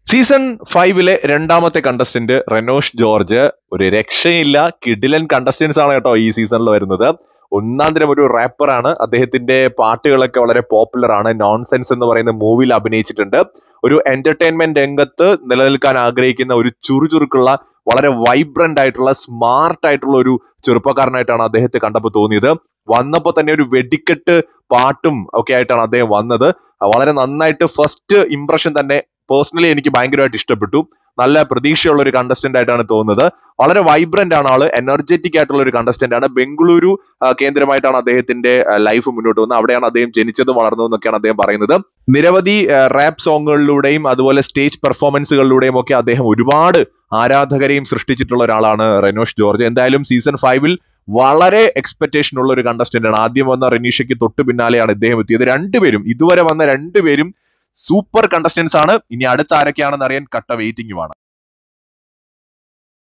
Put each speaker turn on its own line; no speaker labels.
season ഫൈവിലെ രണ്ടാമത്തെ contestant റെനോഷ് George ഒരു രക്ഷയില്ല കിഡിലൻ കണ്ടസ്റ്റൻസ് ആണ് കേട്ടോ ഈ സീസണിൽ വരുന്നത് ഒന്നാം തരം ഒരു റാപ്പറാണ് അദ്ദേഹത്തിന്റെ പാട്ടുകളൊക്കെ വളരെ പോപ്പുലർ ആണ് നോൺസെൻസ് എന്ന് പറയുന്ന മൂവിയിൽ അഭിനയിച്ചിട്ടുണ്ട് ഒരു എന്റർടൈൻമെന്റ് രംഗത്ത് നിലനിൽക്കാൻ ആഗ്രഹിക്കുന്ന ഒരു ചുറുചുറുക്കുള്ള വളരെ വൈബ്രന്റ് ആയിട്ടുള്ള സ്മാർട്ട് ആയിട്ടുള്ള ഒരു ചെറുപ്പക്കാരനായിട്ടാണ് അദ്ദേഹത്തെ കണ്ടപ്പോൾ തോന്നിയത് വന്നപ്പോൾ തന്നെ ഒരു വെടിക്കെട്ട് പാട്ടും ഒക്കെ ആയിട്ടാണ് അദ്ദേഹം വന്നത് വളരെ നന്നായിട്ട് ഫസ്റ്റ് ഇംപ്രഷൻ തന്നെ പേഴ്സണലി എനിക്ക് ഭയങ്കരമായിട്ട് ഇഷ്ടപ്പെട്ടു നല്ല പ്രതീക്ഷയുള്ള ഒരു കണ്ടസ്റ്റന്റ് ആയിട്ടാണ് തോന്നുന്നത് വളരെ വൈബ്രന്റ് ആണ് ആള് എനർജറ്റിക് ആയിട്ടുള്ള ഒരു കണ്ടസ്റ്റന്റ് ആണ് ബംഗളൂരു ആ, കേന്ദ്രമായിട്ടാണ് അദ്ദേഹത്തിന്റെ ലൈഫ് മുന്നോട്ട് പോകുന്നത് അവിടെയാണ് അദ്ദേഹം ജനിച്ചതും വളർന്നതും എന്നൊക്കെയാണ് അദ്ദേഹം പറയുന്നത് നിരവധി റാപ്പ് സോങ്ങുകളിലൂടെയും അതുപോലെ സ്റ്റേജ് പെർഫോമൻസുകളിലൂടെയും ഒക്കെ അദ്ദേഹം ഒരുപാട് ആരാധകരെയും സൃഷ്ടിച്ചിട്ടുള്ള ഒരാളാണ് റെനോഷ് ജോർജ് എന്തായാലും സീസൺ ഫൈവിൽ വളരെ എക്സ്പെക്ടേഷൻ ഉള്ള ഒരു കണ്ടസ്റ്റന്റ് ആണ് ആദ്യം വന്ന റെനീഷയ്ക്ക് തൊട്ട് പിന്നാലെയാണ് ഇദ്ദേഹം എത്തിയത് രണ്ടുപേരും ഇതുവരെ വന്ന രണ്ടുപേരും സൂപ്പർ കണ്ടസ്റ്റൻസ് ആണ് ഇനി അടുത്ത ആരൊക്കെയാണെന്ന് അറിയാൻ കട്ട വെയിറ്റിംഗുമാണ്